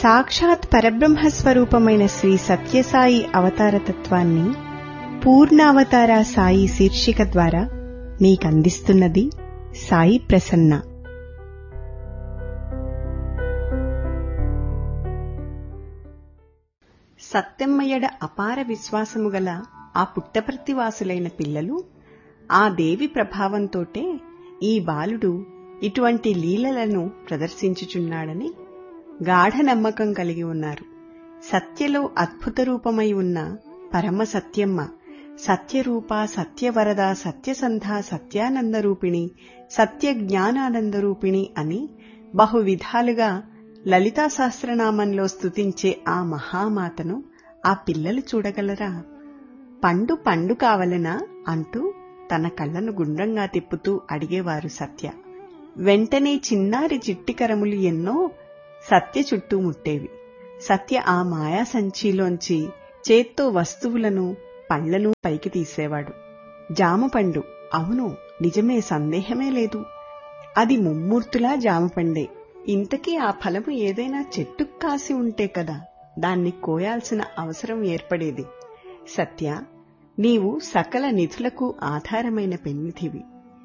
సాక్షాత్ పరబ్రహ్మ స్వరూపమైన శ్రీ సత్యసాయి అవతారతత్వాన్ని పూర్ణావతార సాయి శీర్షిక ద్వారా మీకందిస్తున్నది సాయి ప్రసన్న సత్యమ్మయ్యడ అపార విశ్వాసము గల ఆ పుట్టపర్తివాసులైన పిల్లలు ఆ దేవి ప్రభావంతోటే ఈ బాలుడు ఇటువంటి లీలలను ప్రదర్శించుచున్నాడని గాఢ నమ్మకం కలిగి ఉన్నారు సత్యలో అద్భుత రూపమై ఉన్న పరమ సత్యమ్మ సత్యరూప సత్యవరద సత్యసంధ సత్యానందరూపిణి సత్య జ్ఞానానందరూపిణి అని బహు విధాలుగా లలితా సహస్రనామంలో స్తుతించే ఆ మహామాతను ఆ పిల్లలు చూడగలరా పండు పండు కావలనా అంటూ తన కళ్ళను గుండ్రంగా తిప్పుతూ అడిగేవారు సత్య వెంటనే చిన్నారి చిట్టికరములు ఎన్నో సత్య చుట్టూ ముట్టేవి సత్య ఆ మాయా సంచిలోంచి చేత్తో వస్తువులను పళ్లను పైకి తీసేవాడు జామపండు అవును నిజమే సందేహమే లేదు అది ముమ్మూర్తులా జామపండే ఇంతకీ ఆ ఫలము ఏదైనా చెట్టుకు కాసి ఉంటే కదా దాన్ని కోయాల్సిన అవసరం ఏర్పడేది సత్య నీవు సకల నిధులకు ఆధారమైన పెన్నిధివి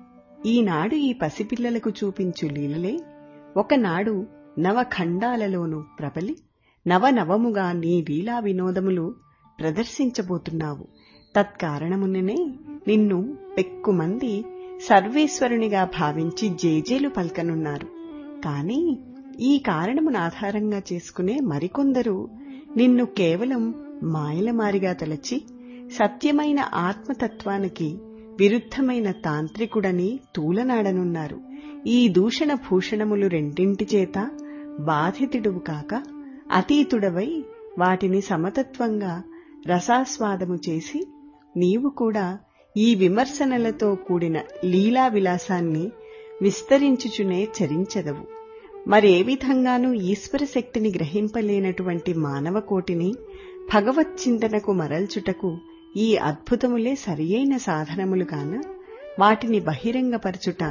ఈనాడు ఈ పసిపిల్లలకు చూపించు లీలలే ఒకనాడు నవఖండాలలోనూ ప్రబలి నవనవముగా నీ లీలా వినోదములు ప్రదర్శించబోతున్నావు తత్కారణముననే నిన్ను పెక్కుమంది సర్వేశ్వరునిగా భావించి జేజేలు పల్కనున్నారు కాని ఈ కారణమును ఆధారంగా చేసుకునే మరికొందరు నిన్ను కేవలం మాయలమారిగా తలచి సత్యమైన ఆత్మతత్వానికి విరుద్ధమైన తాంత్రికుడని తూలనాడనున్నారు ఈ దూషణ భూషణములు రెండింటి చేత బాధితుడువు కాక అతీతుడవై వాటిని సమతత్వంగా రసాస్వాదము చేసి నీవు కూడా ఈ విమర్శనలతో కూడిన లీలా విలాసాన్ని విస్తరించుచునే చరించదవు మరే విధంగానూ ఈశ్వర శక్తిని గ్రహింపలేనటువంటి మానవ కోటిని భగవత్ చింతనకు మరల్చుటకు ఈ అద్భుతములే సరియైన సాధనములు కాన వాటిని బహిరంగపరచుట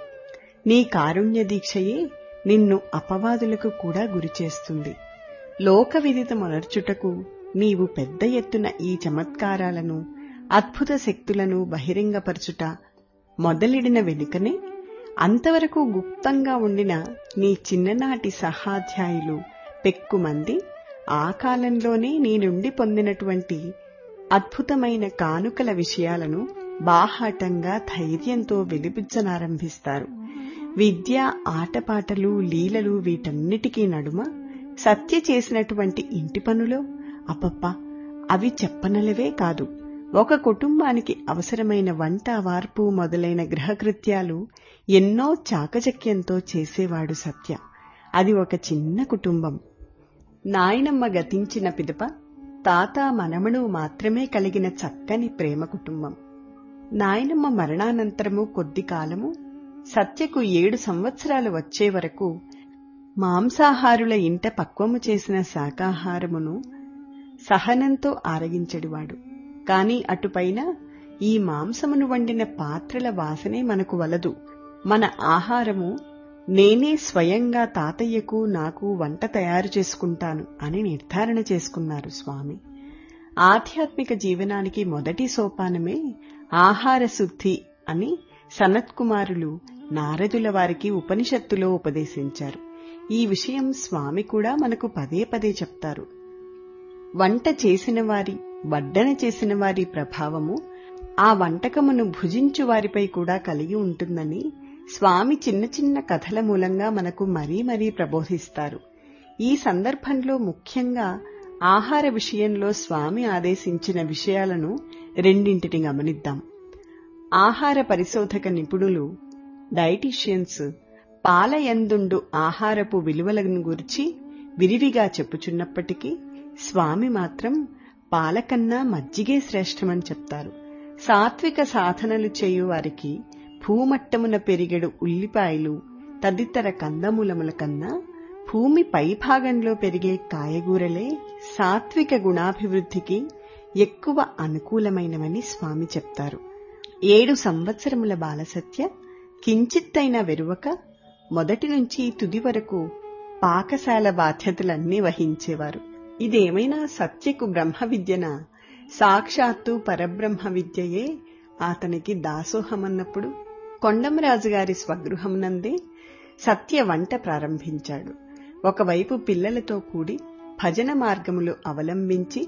నీ కారుణ్య దీక్షయే నిన్ను అపవాదులకు కూడా గురిచేస్తుంది లోక విదితమనర్చుటకు నీవు పెద్ద ఎత్తున ఈ చమత్కారాలను అద్భుత శక్తులను బహిరంగపరచుట మొదలిడిన వెనుకనే అంతవరకు గుప్తంగా ఉండిన నీ చిన్ననాటి సహాధ్యాయులు పెక్కుమంది ఆ కాలంలోనే నీ నుండి పొందినటువంటి అద్భుతమైన కానుకల విషయాలను బాహాటంగా ధైర్యంతో వెలిపించనారంభిస్తారు విద్య ఆటపాటలు లీలలు వీటన్నిటికీ నడుమ సత్య చేసినటువంటి ఇంటి పనులో అపప్ప అవి చెప్పనలవే కాదు ఒక కుటుంబానికి అవసరమైన వంట వార్పు మొదలైన గృహకృత్యాలు ఎన్నో చాకచక్యంతో చేసేవాడు సత్య అది ఒక చిన్న కుటుంబం నాయనమ్మ గతించిన పిదప తాత మనమణు మాత్రమే కలిగిన చక్కని ప్రేమ కుటుంబం నాయనమ్మ మరణానంతరము కొద్ది కాలము సత్యకు ఏడు సంవత్సరాలు వచ్చే వరకు మాంసాహారుల ఇంట పక్వము చేసిన శాకాహారమును సహనంతో ఆరగించెడివాడు కాని అటుపైన ఈ మాంసమును వండిన పాత్రల వాసనే మనకు వలదు మన ఆహారము నేనే స్వయంగా తాతయ్యకు నాకు వంట తయారు చేసుకుంటాను అని నిర్ధారణ చేసుకున్నారు స్వామి ఆధ్యాత్మిక జీవనానికి మొదటి సోపానమే ఆహార శుద్ధి అని సనత్కుమారులు నారదుల వారికి ఉపనిషత్తులో ఉపదేశించారు ఈ విషయం స్వామి కూడా మనకు పదే పదే చెప్తారు వంట చేసిన వారి వడ్డన చేసిన వారి ప్రభావము ఆ వంటకమును భుజించు వారిపై కూడా కలిగి ఉంటుందని స్వామి చిన్న చిన్న కథల మూలంగా మనకు మరీ మరీ ప్రబోధిస్తారు ఈ సందర్భంలో ముఖ్యంగా ఆహార విషయంలో స్వామి ఆదేశించిన విషయాలను రెండింటిని గమనిద్దాం ఆహార పరిశోధక నిపుణులు డైటీషియన్స్ పాలయందుండు ఆహారపు విలువలను గురించి విరివిగా చెప్పుచున్నప్పటికీ స్వామి మాత్రం పాలకన్నా మజ్జిగే శ్రేష్టమని చెప్తారు సాత్విక సాధనలు చేయు వారికి భూమట్టమున పెరిగెడు ఉల్లిపాయలు తదితర కందమూలముల కన్నా భూమి పైభాగంలో పెరిగే కాయగూరలే సాత్విక గుణాభివృద్ధికి ఎక్కువ అనుకూలమైనవని స్వామి చెప్తారు ఏడు సంవత్సరముల బాలసత్య కించిత్తైన వెరువక మొదటి నుంచి తుది వరకు పాకశాల బాధ్యతలన్నీ వహించేవారు ఇదేమైనా సత్యకు బ్రహ్మ విద్యనా సాక్షాత్తు పరబ్రహ్మ విద్యయే అతనికి దాసోహమన్నప్పుడు కొండమరాజు గారి స్వగృహంనందే సత్య వంట ప్రారంభించాడు ఒకవైపు పిల్లలతో కూడి భజన మార్గములు అవలంబించి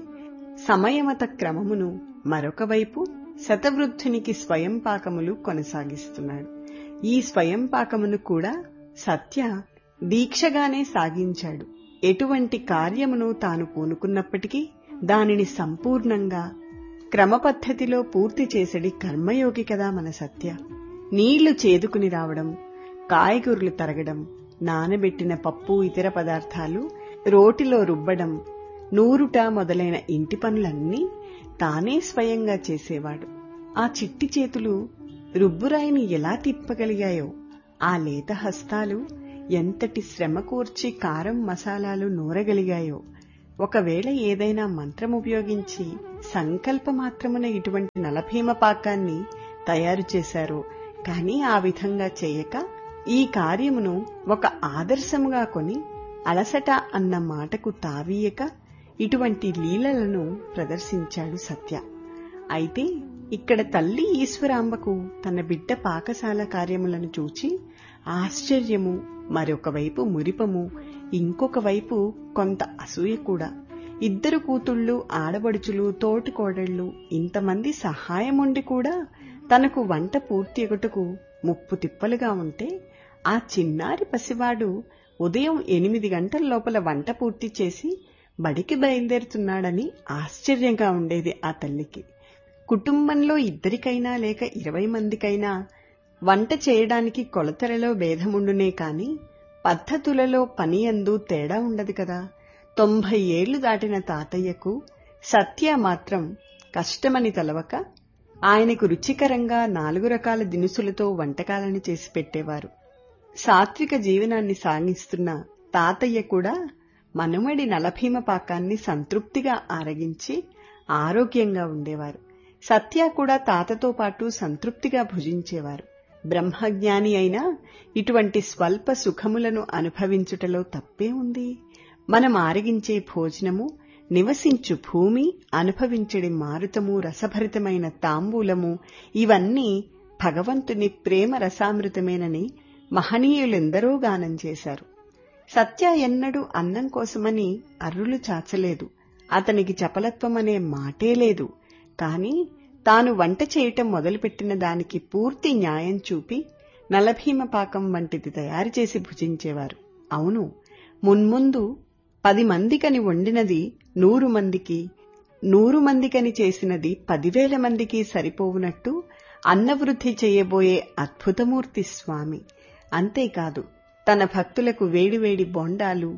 సమయమత క్రమమును మరొక వైపు శతవృద్ధునికి స్వయం పాకములు కొనసాగిస్తున్నాడు ఈ స్వయం పాకమును కూడా సత్య దీక్షగానే సాగించాడు ఎటువంటి కార్యమును తాను పూనుకున్నప్పటికీ దానిని సంపూర్ణంగా క్రమపద్ధతిలో పూర్తి చేసడి కర్మయోగి కదా మన సత్య నీళ్లు చేదుకుని రావడం కాయగూరలు తరగడం నానబెట్టిన పప్పు ఇతర పదార్థాలు రోటిలో రుబ్బడం నూరుట మొదలైన ఇంటి పనులన్నీ తానే స్వయంగా చేసేవాడు ఆ చిట్టి చేతులు రుబ్బురాయిని ఎలా తిప్పగలిగాయో ఆ లేత హస్తాలు ఎంతటి శ్రమ కూర్చి కారం మసాలాలు నూరగలిగాయో ఒకవేళ ఏదైనా మంత్రం ఉపయోగించి సంకల్పమాత్రమున ఇటువంటి నలభీమ పాకాన్ని తయారు చేశారో కాని ఆ విధంగా చేయక ఈ కార్యమును ఒక ఆదర్శముగా కొని అలసట అన్న మాటకు తావీయక ఇటువంటి లీలలను ప్రదర్శించాడు సత్య అయితే ఇక్కడ తల్లి ఈశ్వరాంబకు తన బిడ్డ పాకశాల కార్యములను చూచి ఆశ్చర్యము మరొక వైపు మురిపము ఇంకొక వైపు కొంత అసూయ కూడా ఇద్దరు కూతుళ్ళు ఆడబడుచులు తోటి కోడళ్లు ఇంతమంది సహాయముండి కూడా తనకు వంట పూర్తి ఎగుటకు ముప్పు తిప్పలుగా ఉంటే ఆ చిన్నారి పసివాడు ఉదయం ఎనిమిది గంటల లోపల వంట పూర్తి చేసి బడికి బయలుదేరుతున్నాడని ఆశ్చర్యంగా ఉండేది ఆ తల్లికి కుటుంబంలో ఇద్దరికైనా లేక ఇరవై మందికైనా వంట చేయడానికి కొలతలలో భేదముండునే కాని పద్ధతులలో పని అందు తేడా ఉండదు కదా తొంభై ఏళ్లు దాటిన తాతయ్యకు సత్య మాత్రం కష్టమని తలవక ఆయనకు రుచికరంగా నాలుగు రకాల దినుసులతో వంటకాలను చేసి పెట్టేవారు సాత్విక జీవనాన్ని సాగిస్తున్న తాతయ్య కూడా మనుమడి నలభీమ పాకాన్ని సంతృప్తిగా ఆరగించి ఆరోగ్యంగా ఉండేవారు సత్య కూడా తాతతో పాటు సంతృప్తిగా భుజించేవారు బ్రహ్మజ్ఞాని అయినా ఇటువంటి స్వల్ప సుఖములను అనుభవించుటలో తప్పే ఉంది మనం ఆరగించే భోజనము నివసించు భూమి అనుభవించడి మారుతము రసభరితమైన తాంబూలము ఇవన్నీ భగవంతుని ప్రేమ రసామృతమేనని మహనీయులెందరో గానం చేశారు సత్య ఎన్నడూ అన్నం కోసమని అర్రులు చాచలేదు అతనికి చపలత్వమనే మాటే లేదు కాని తాను వంట చేయటం మొదలుపెట్టిన దానికి పూర్తి న్యాయం చూపి నలభీమ పాకం వంటిది తయారు చేసి భుజించేవారు అవును మున్ముందు పది మందికని వండినది నూరు మందికి నూరు మందికని చేసినది పదివేల మందికి సరిపోవునట్టు అన్నవృద్ధి చేయబోయే అద్భుతమూర్తి స్వామి అంతేకాదు తన భక్తులకు వేడివేడి బొండాలు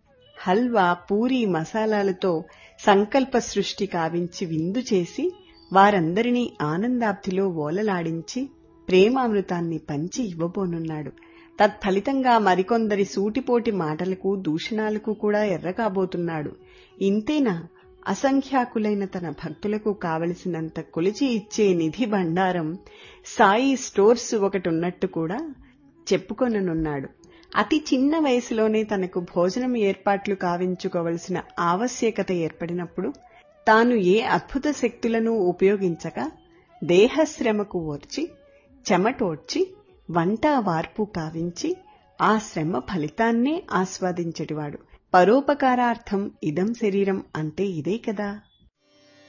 హల్వా పూరి మసాలాలతో సంకల్ప సృష్టి కావించి విందు చేసి వారందరినీ ఆనందాబ్ధిలో ఓలలాడించి ప్రేమామృతాన్ని పంచి ఇవ్వబోనున్నాడు తత్ఫలితంగా మరికొందరి సూటిపోటి మాటలకు దూషణాలకు కూడా ఎర్రకాబోతున్నాడు ఇంతేనా అసంఖ్యాకులైన తన భక్తులకు కావలసినంత కొలిచి ఇచ్చే నిధి భండారం సాయి స్టోర్స్ ఒకటున్నట్టు కూడా చెప్పుకొననున్నాడు అతి చిన్న వయసులోనే తనకు భోజనం ఏర్పాట్లు కావించుకోవలసిన ఆవశ్యకత ఏర్పడినప్పుడు తాను ఏ అద్భుత శక్తులను ఉపయోగించక దేహశ్రమకు ఓర్చి చెమటోడ్చి వంట వార్పు కావించి ఆ శ్రమ ఫలితాన్నే ఆస్వాదించటివాడు పరోపకారార్థం ఇదం శరీరం అంటే ఇదే కదా